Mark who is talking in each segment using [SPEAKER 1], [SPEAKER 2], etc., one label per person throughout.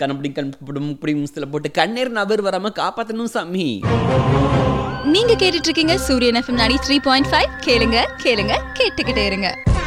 [SPEAKER 1] கணப்படி கணப்படும் இப்படி முஸ்தில் போட்டு கண்ணீர் நபர் வராம காப்பாத்தணும் சாமி
[SPEAKER 2] நீங்க கேட்டுட்டு இருக்கீங்க சூரியன் எஃப்எம் 93.5 த்ரீ பாயிண்ட் ஃபைவ் கேளுங்க கேளுங்க கேட்டுக்கிட்டே இருங்க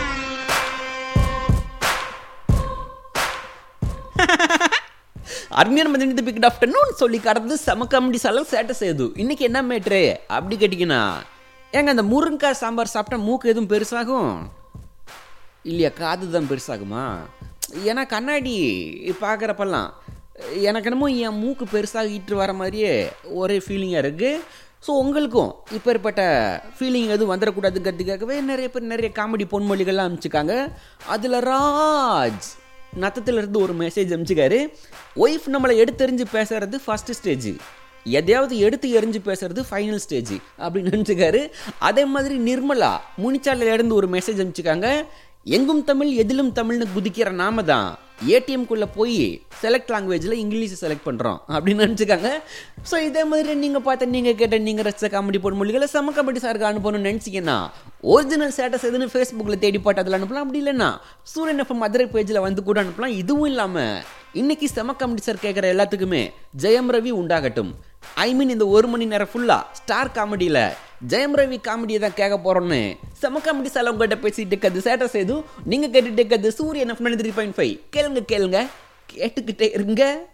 [SPEAKER 1] அருமையான மதியம் பிக் ஆஃப்டர்நூன் சொல்லி கடந்து செம காமெடி சாலம் சேட்டை செய்யுது இன்னைக்கு என்ன மேட்ரு அப்படி கேட்டிங்கன்னா ஏங்க அந்த முருங்கைக்காய் சாம்பார் சாப்பிட்டா மூக்கு எதுவும் பெருசாகும் இல்லையா காது தான் பெருசாகுமா ஏன்னா கண்ணாடி பார்க்குறப்பெல்லாம் எனக்கு என்னமோ என் மூக்கு பெருசாகிட்டு வர மாதிரியே ஒரே ஃபீலிங்காக இருக்குது ஸோ உங்களுக்கும் இப்பேற்பட்ட ஃபீலிங் எதுவும் வந்துடக்கூடாதுங்கிறதுக்காகவே நிறைய பேர் நிறைய காமெடி பொன்மொழிகள்லாம் அனுப்பிச்சிருக்காங்க அதில் ராஜ் நத்தத்துல இருந்து ஒரு மெசேஜ் அனுப்பிச்சிக்காரு ஒய்ஃப் நம்மளை எடுத்தெறிஞ்சு பேசுறது ஃபர்ஸ்ட் ஸ்டேஜ் எதையாவது எடுத்து எறிஞ்சு பேசுறது ஃபைனல் ஸ்டேஜ் அப்படின்னு நினச்சிக்காரு அதே மாதிரி நிர்மலா முனிச்சாலையில இருந்து ஒரு மெசேஜ் அனுப்பிச்சிருக்காங்க எங்கும் தமிழ் எதிலும் தமிழ்னு குதிக்கிற நாம தான் ஏடிஎம்குள்ளே போய் செலக்ட் லாங்குவேஜில் இங்கிலீஷ் செலக்ட் பண்ணுறோம் அப்படின்னு நினச்சிக்காங்க ஸோ இதே மாதிரி நீங்கள் பார்த்த நீங்கள் கேட்ட நீங்கள் ரசித்த காமெடி போட மொழிகளை செம காமெடி சாருக்கு அனுப்பணும்னு நினச்சிங்கன்னா ஒரிஜினல் ஸ்டேட்டஸ் எதுன்னு ஃபேஸ்புக்கில் தேடி போட்டு அதில் அனுப்பலாம் அப்படி இல்லைன்னா சூரியன் எஃப்எம் மதுரை பேஜில் வந்து கூட அனுப்பலாம் இதுவும் இல்லாமல் இன்னைக்கு செம காமெடி சார் கேட்குற எல்லாத்துக்குமே ஜெயம் ரவி உண்டாகட்டும் ஐ மீன் இந்த ஒரு மணி நேரம் ஃபுல்லாக ஸ்டார் காமெடியில் ஜெயம் ரவி காமெடியை தான் கேட்க போகிறோன்னு செம காமெடி சார் உங்கள்கிட்ட பேசிட்டு இருக்கிறது சேட்டை செய்து நீங்கள் கேட்டுட்டு இருக்கிறது சூரியன் எஃப் த்ரீ பாயிண்ட் ஃபைவ் கேளுங்க கேளுங்க கேட்டுக்கிட்டே இருங்க